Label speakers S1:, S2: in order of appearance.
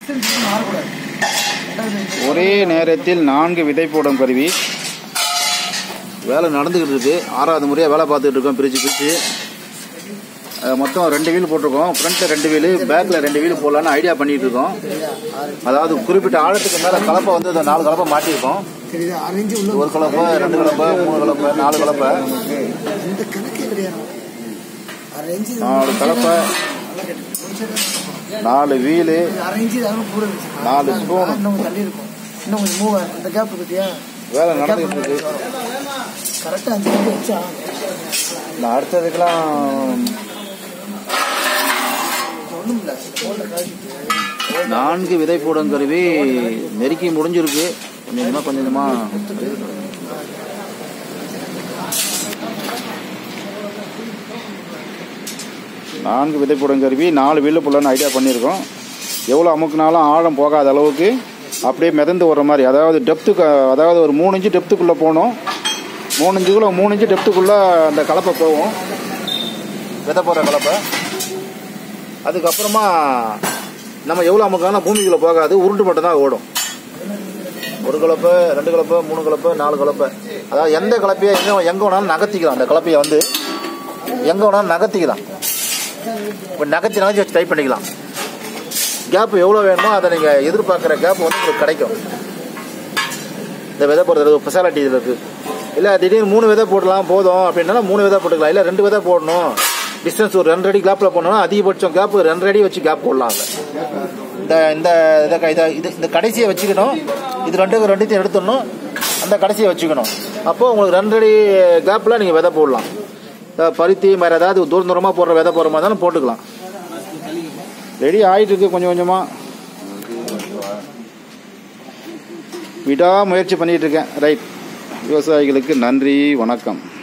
S1: மாறக்கூடாது
S2: ஒரே நேரத்தில் நான்கு விதை போடும் கருவி வேலை நடந்துக்கிட்டு இருக்கு ஆறாவது முறையாக வேலை பார்த்துக்கிட்டு இருக்கோம் பிரித்து பிரித்து மொத்தம் ரெண்டு வீல் போட்டிருக்கோம் ஃப்ரண்ட்டில் ரெண்டு வீலு பேக்கில் ரெண்டு வீல் போடலான்னு ஐடியா பண்ணிட்டு இருக்கோம் அதாவது குறிப்பிட்ட ஆழத்துக்கு மேலே கலப்பை வந்து இந்த நாலு கலப்பை மாட்டியிருக்கோம்
S1: தெரியுதா அரைஞ்சு உள்ள
S2: ஒரு கலப்பை ரெண்டு கலப்பை மூணு கலப்பை நாலு கலப்பை
S1: இந்த கணக்கே கிடையாது அரைஞ்சு
S2: நாலு கலப்பை நாலு வீலு
S1: அரைஞ்சு அதெல்லாம் கூட இருந்துச்சு
S2: நாலு spoon.
S1: இன்னும் கொஞ்சம் தள்ளி இருக்கும் இன்னும் கொஞ்சம் மூவ் ஆகும் இந்த கேப் பத்தியா
S2: வேலை நடந்துக்கிட்டு இருக்கு
S1: கரெக்டாக அஞ்சு மணிக்கு வச்சா
S2: நான் அடுத்ததுக்கெல்லாம்
S1: ஒன்றும் இல்லை ஃபோனில் காய்ச்சிட்டு
S2: நான்கு விதை போடும் கருவி நெருக்கி முடிஞ்சிருக்கு கொஞ்சம் கொஞ்சமாக கொஞ்சம் கொஞ்சமாக நான்கு விதை போடும் கருவி நாலு வீல் போடலான்னு ஐடியா பண்ணியிருக்கோம் எவ்வளோ அமுக்குனாலும் ஆழம் போகாத அளவுக்கு அப்படியே மிதந்து வர்ற மாதிரி அதாவது டெப்த்துக்கு அதாவது ஒரு மூணு இன்ச்சு டெப்த்துக்குள்ளே போகணும் மூணு இன்ச்சுக்குள்ளே மூணு இன்ச்சு டெப்த்துக்குள்ளே அந்த கலப்பை போகும் விதை போடுற கலப்பை அதுக்கப்புறமா நம்ம எவ்வளோ அமுக்காலும் பூமிக்குள்ளே போகாது உருண்டு மட்டும் தான் ஓடும் ஒரு கலப்பை ரெண்டு கலப்பை மூணு கலப்பை நாலு கலப்பை அதாவது எந்த கலப்பையை எங்கே எங்கே வேணாலும் நகர்த்திக்கலாம் அந்த கலப்பையை வந்து எங்கே வேணாலும் நகர்த்திக்கலாம் இப்போ நகர்த்தி நகர்த்தி வச்சு டைப் பண்ணிக்கலாம் கேப் எவ்வளோ வேணுமோ அதை நீங்கள் எதிர்பார்க்குற கேப் வந்து உங்களுக்கு கிடைக்கும் இந்த விதை போடுறது ஸ்பெஷாலிட்டி இதில் இருக்குது இல்லை திடீர்னு மூணு விதை போடலாம் போதும் அப்படின்னா மூணு விதை போட்டுக்கலாம் இல்லை ரெண்டு விதை போடணும் டிஸ்டன்ஸ் ஒரு ரெண்டு அடி கேப்பில் போடணும்னா அதிகபட்சம் கேப் ரெண்டு அடி வச்சு கேப் போடலாம் அதில் இந்த இந்த இதை க- இதை இது இந்த கடைசியை வச்சுக்கணும் இது ரெண்டு ரெண்டுத்தையும் எடுத்துடணும் அந்த கடைசியை வச்சுக்கணும் அப்போது உங்களுக்கு ரெண்டு அடி கேப்பில் நீங்கள் விதை போடலாம் இந்த பருத்தி வேறு ஏதாவது தூரம் தூரமாக போடுற விதை போடுற மாதிரி இருந்தாலும் போட்டுக்கலாம் ரெடி ஆயிட்டு இருக்கு கொஞ்சம் கொஞ்சமாக விடா முயற்சி பண்ணிட்டு இருக்கேன் ரைட் விவசாயிகளுக்கு நன்றி வணக்கம்